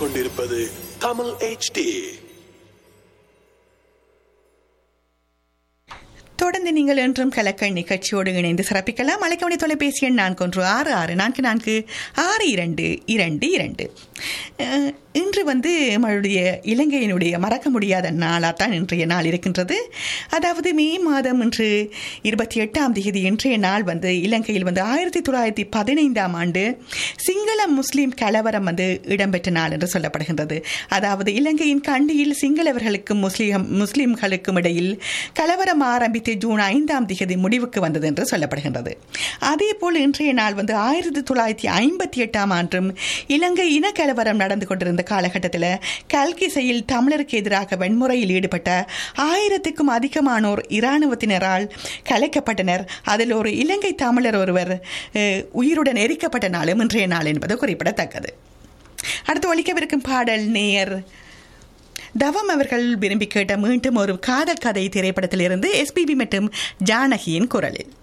கேட்டுக்கொண்டிருப்பது தமிழ் HD தொடர்ந்து நீங்கள் என்றும் கலக்கல் நிகழ்ச்சியோடு இணைந்து சிறப்பிக்கலாம் அழைக்கவனை தொலைபேசி எண் நான்கு ஒன்று ஆறு ஆறு நான்கு நான்கு ஆறு இரண்டு இரண்டு இரண்டு அஹ், இன்று வந்து நம்மளுடைய இலங்கையினுடைய மறக்க முடியாத நாளாக தான் இன்றைய நாள் இருக்கின்றது அதாவது மே மாதம் இன்று இருபத்தி எட்டாம் தேதி இன்றைய நாள் வந்து இலங்கையில் வந்து ஆயிரத்தி தொள்ளாயிரத்தி பதினைந்தாம் ஆண்டு சிங்கள முஸ்லீம் கலவரம் வந்து இடம்பெற்ற நாள் என்று சொல்லப்படுகின்றது அதாவது இலங்கையின் கண்டியில் சிங்களவர்களுக்கும் முஸ்லீம் முஸ்லீம்களுக்கும் இடையில் கலவரம் ஆரம்பித்து ஜூன் ஐந்தாம் தேதி முடிவுக்கு வந்தது என்று சொல்லப்படுகின்றது அதே போல் இன்றைய நாள் வந்து ஆயிரத்தி தொள்ளாயிரத்தி ஐம்பத்தி எட்டாம் ஆண்டும் இலங்கை இனக்கலவரம் நடந்து கொண்டிருந்த காலகட்டத்தில் கல்கிசையில் தமிழருக்கு எதிராக வன்முறையில் ஈடுபட்ட ஆயிரத்துக்கும் அதிகமானோர் இராணுவத்தினரால் கலைக்கப்பட்டனர் அதில் ஒரு இலங்கை தமிழர் ஒருவர் அஹ், உயிருடன் எரிக்கப்பட்ட நாளும் இன்றைய நாள் என்பது குறிப்பிடத்தக்கது அடுத்து ஒலிக்கவிருக்கும் பாடல் நேயர் தவம் அவர்கள் விரும்பி கேட்ட மீண்டும் ஒரு காதல் கதை திரைப்படத்திலிருந்து எஸ்பிபி மற்றும் ஜானகியின் குரலில்